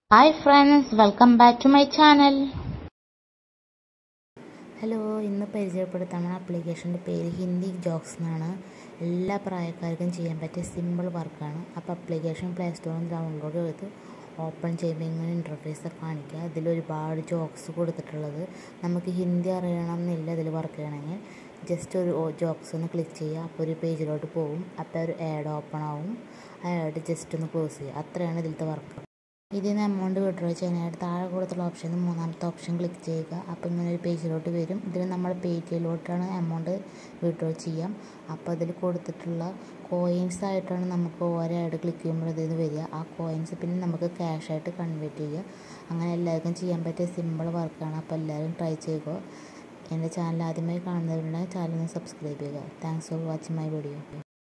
hi friends welcome back to my channel hello ഇന്ന് പരിചയപ്പെടുത്തുന്ന ആപ്ലിക്കേഷൻ്റെ പേര് ഹിന്ദി ജോക്സ് എന്നാണ് എല്ലാ പ്രായക്കാർക്കും ചെയ്യാൻ പറ്റിയ സിമ്പിൾ വർക്കാണ് അപ്പോൾ ആപ്ലിക്കേഷൻ പ്ലേ സ്റ്റോറിൽ നിന്ന് ഡൗൺലോഡ് ചെയ്ത് ഓപ്പൺ ചെയ്യുമ്പോൾ ഇങ്ങനെ ഇൻ്റർഫേസ് കാണിക്കുക അതിൽ ഒരുപാട് ജോക്സ് കൊടുത്തിട്ടുള്ളത് നമുക്ക് ഹിന്ദി അറിയണം എന്നില്ല ഇതിൽ വർക്ക് ചെയ്യണമെങ്കിൽ ജസ്റ്റ് ഒരു ജോക്സ് ഒന്ന് ക്ലിക്ക് ചെയ്യുക അപ്പോൾ ഒരു പേജിലോട്ട് പോകും അപ്പോൾ ഒരു ആഡ് ഓപ്പൺ ആവും ആ ആഡ് ജസ്റ്റ് ഒന്ന് ക്ലോസ് ചെയ്യുക അത്രയാണ് ഇതിലത്തെ വർക്ക് ഇതിൽ നിന്ന് എമൗണ്ട് വിഡ്രോ ചെയ്യാനായിട്ട് താഴെ കൊടുത്തുള്ള ഓപ്ഷനിൽ മൂന്നാമത്തെ ഓപ്ഷൻ ക്ലിക്ക് ചെയ്യുക അപ്പോൾ ഇങ്ങനെ ഒരു പേജിലോട്ട് വരും ഇതിൽ നമ്മൾ പേറ്റിയിലോട്ടാണ് എമൗണ്ട് വിഡ്രോ ചെയ്യാം അപ്പോൾ അതിൽ കൊടുത്തിട്ടുള്ള കോയിൻസ് ആയിട്ടാണ് നമുക്ക് ഓരോ ആഡ് ക്ലിക്ക് ചെയ്യുമ്പോൾ ഇതിൽ നിന്ന് വരിക ആ കോയിൻസ് പിന്നെ നമുക്ക് ക്യാഷ് ആയിട്ട് കൺവേർട്ട് ചെയ്യുക അങ്ങനെ എല്ലാവർക്കും ചെയ്യാൻ പറ്റിയ സിമ്പിൾ വർക്കാണ് അപ്പോൾ എല്ലാവരും ട്രൈ ചെയ്യുക എൻ്റെ ചാനൽ ആദ്യമായി കാണുന്നവരുണ്ടെങ്കിൽ ചാനൽ ഒന്ന് സബ്സ്ക്രൈബ് ചെയ്യുക thanks for watching my video